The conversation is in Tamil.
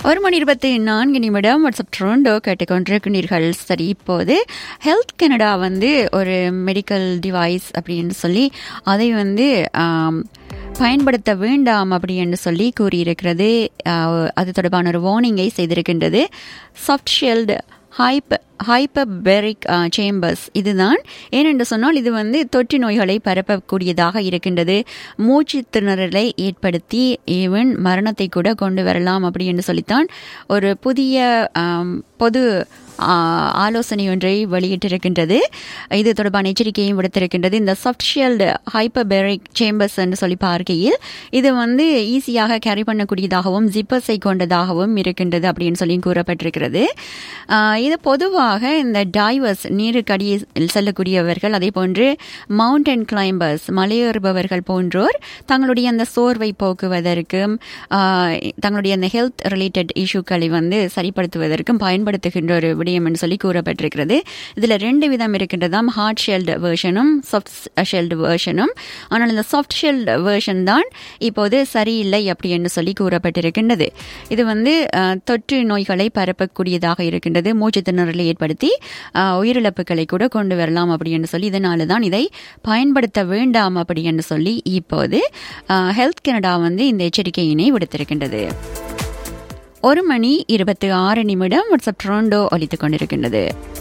ஒரு மணி இருபத்தி நான்கு நிமிடம் வாட்ஸ்அப் ட்ரோண்டோ கேட்டுக்கொண்டிருக்கிறீர்கள் சரி இப்போது ஹெல்த் கனடா வந்து ஒரு மெடிக்கல் டிவைஸ் அப்படின்னு சொல்லி அதை வந்து ஆம், பயன்படுத்த வேண்டாம் அப்படி என்று சொல்லி கூறியிருக்கிறது ஆஹ், அது தொடர்பான ஒரு வார்னிங்கை செய்திருக்கின்றது soft shield hype hyperbaric chambers இதுதான் ஏனென்று சொன்னால் இது வந்து தொற்று நோய்களை பரப்பக்கூடியதாக இருக்கின்றது மூச்சு திணறலை ஏற்படுத்தி ஈவன் மரணத்தை கூட கொண்டு வரலாம் அப்படி என்று சொல்லித்தான் ஒரு புதிய ஆம், பொது ஆ, ஆலோசனை ஒன்றை வெளியிட்டிருக்கின்றது இது தொடர்பான எச்சரிக்கையும் விடுத்திருக்கின்றது இந்த சாஃப்ட் ஷெல்டு ஹைப்பபெரிக் சேம்பர்ஸ் என்று சொல்லி பார்க்கையில் இது வந்து ஈஸியாக கேரி பண்ணக்கூடியதாகவும் ஜிப்பர்ஸை கொண்டதாகவும் இருக்கின்றது அப்படின்னு சொல்லி கூறப்பட்டிருக்கிறது ஆ, இது பொதுவாக இந்த டைவர்ஸ் நீருக்கடியில் செல்லக்கூடியவர்கள் அதே போன்று மவுண்டன் கிளைம்பர்ஸ் மலையேறுபவர்கள் போன்றோர் தங்களுடைய அந்த சோர்வை போக்குவதற்கும் ஆ, தங்களுடைய அந்த ஹெல்த் ரிலேட்டட் இஷ்யூக்களை வந்து சரிப்படுத்துவதற்கும் பயன்படுத்துகின்ற ஒரு விடயம் என்று சொல்லி கூறப்பட்டிருக்கிறது இதுல ரெண்டு விதம் இருக்கின்றதாம் ஹார்ட் ஷெல்டு வேர்ஷனும் சாஃப்ட் ஷெல்டு வேர்ஷனும் ஆனால் இந்த சாஃப்ட் ஷெல்டு வேர்ஷன் தான் இப்போது சரியில்லை அப்படி என்று சொல்லி கூறப்பட்டிருக்கின்றது இது வந்து அஹ், தொற்று நோய்களை பரப்பக்கூடியதாக இருக்கின்றது மூச்சு திணறலை ஏற்படுத்தி அஹ், உயிரிழப்புகளை கூட கொண்டு வரலாம் அப்படி என்று சொல்லி இதனால தான் இதை பயன்படுத்த வேண்டாம் அப்படி என்று சொல்லி இப்போது ஹெல்த் கனடா வந்து இந்த எச்சரிக்கையினை விடுத்திருக்கின்றது ஒரு மணி இருபத்தி ஆறு நிமிடம் வாட்ஸ்அப் ட்ரோண்டோ ஒலித்துக் கொண்டிருக்கின்றது